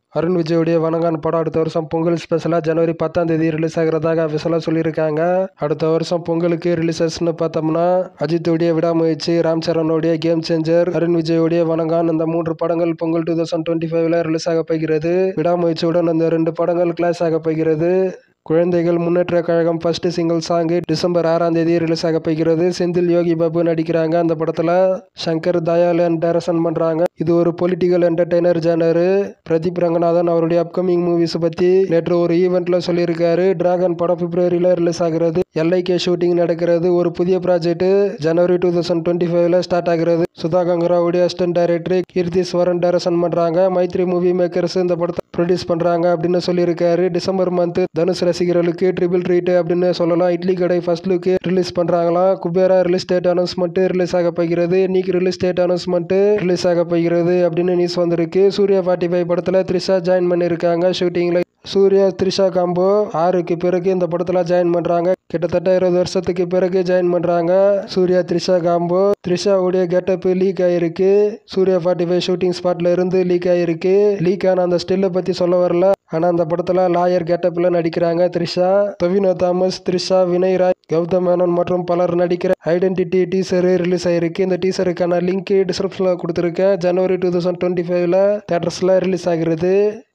அருண் விஜயோடைய வணங்கான் படம் அடுத்த வருஷம் பொங்கல் ஸ்பெஷலாக ஜனவரி பத்தாம் தேதி ரிலீஸ் ஆகிறதாக அஃபிஷியலாக சொல்லியிருக்காங்க அடுத்த வருஷம் பொங்கலுக்கு ரிலீசஸ்னு பார்த்தோம்னா அஜித்துடைய விடாமுயற்சி ராம் சரணுடைய கேம் சேஞ்சர் அருண் விஜயோடைய வணங்கான் இந்த மூன்று படங்கள் பொங்கல் டூ தௌசண்ட் டுவெண்ட்டி ஃபைவ்ல ரிலீஸ் ஆக போகிறது விடாமுயற்சியுடன் அந்த ரெண்டு படங்கள் கிளாஸ் ஆக போகிறது Kuzhanthaigal Munnetra Kazhagam first single song December ஆறாம் தேதி ரிலீஸ் ஆக போகிறது செந்தில் யோகி பாபு நடிக்கிறாங்க அந்த படத்தில் சங்கர் தயாளன் டைரக்ஷன் பண்ணுறாங்க இது ஒரு political entertainer genre Pradeep Ranganathan அவருடைய அப்கமிங் மூவிஸ் பற்றி நேற்று ஒரு ஈவெண்ட்ல சொல்லியிருக்காரு டிராகன் படம் பிப்ரவரியில் ரிலீஸ் ஆகிறது எல்ஐகே ஷூட்டிங் நடக்கிறது ஒரு புதிய ப்ராஜெக்ட் ஜனவரி டூ தௌசண்ட் டுவெண்ட்டி ஃபைவ்ல ஸ்டார்ட் ஆகிறது சுதா கங்கராவுடைய assistant director Keerthi Swaran direction பண்ணுறாங்க மைத்ரி மூவி மேக்கர்ஸ் இந்த படத்தை ப்ரொடியூஸ் பண்ணுறாங்க அப்படின்னு சொல்லியிருக்காரு டிசம்பர் மந்த் தனுஷ் ரசிகர்களுக்கு ட்ரிபிள் ட்ரீட் அப்படின்னு சொல்லலாம் Idli Kadai first look release பண்ணுறாங்களாம் Kubera release date announcement release ஆக போகிறது இன்னைக்கு ரிலீஸ் டேட் அனௌன்ஸ்மெண்ட் ரிலீஸ் ஆக போகிறது அப்படின்னு நியூஸ் வந்திருக்கு சூர்யா ஃபார்ட்டி ஃபைவ் படத்தில் த்ரிஷா ஜாயின் பண்ணியிருக்காங்க ஷூட்டிங்கில் சூர்யா த்ரிஷா காம்போ ஆறுக்கு பிறகு இந்த படத்தில் ஜாயின் பண்ணுறாங்க கிட்டத்தட்ட இருபது வருஷத்துக்கு பிறகு ஜாயின் பண்ணுறாங்க சூர்யா த்ரிஷா காம்போ த்ரிஷாவுடைய கெட்டப் லீக் ஆகிருக்கு சூர்யா ஃபார்ட்டி ஃபைவ் ஷூட்டிங் ஸ்பாட்டில் இருந்து லீக் ஆகிருக்கு லீக் ஆன அந்த ஸ்டில்லை பற்றி சொல்ல வரல ஆனால் அந்த படத்தில் லாயர் கெட்டப்பில் நடிக்கிறாங்க த்ரிஷா தொவினோ தாமஸ் த்ரிஷா வினய் ராய் கௌதம் மேனன் மற்றும் பலர் நடிக்கிற ஐடென்டிட்டி டீசரு ரிலீஸ் ஆகிருக்கு இந்த டீசருக்கான லிங்க் டிஸ்கிரிப்ஷனில் கொடுத்துருக்கேன் ஜனவரி டூ தௌசண்ட் டுவெண்ட்டி ஃபைவ்ல தேட்டர்ஸில் ரிலீஸ் ஆகிறது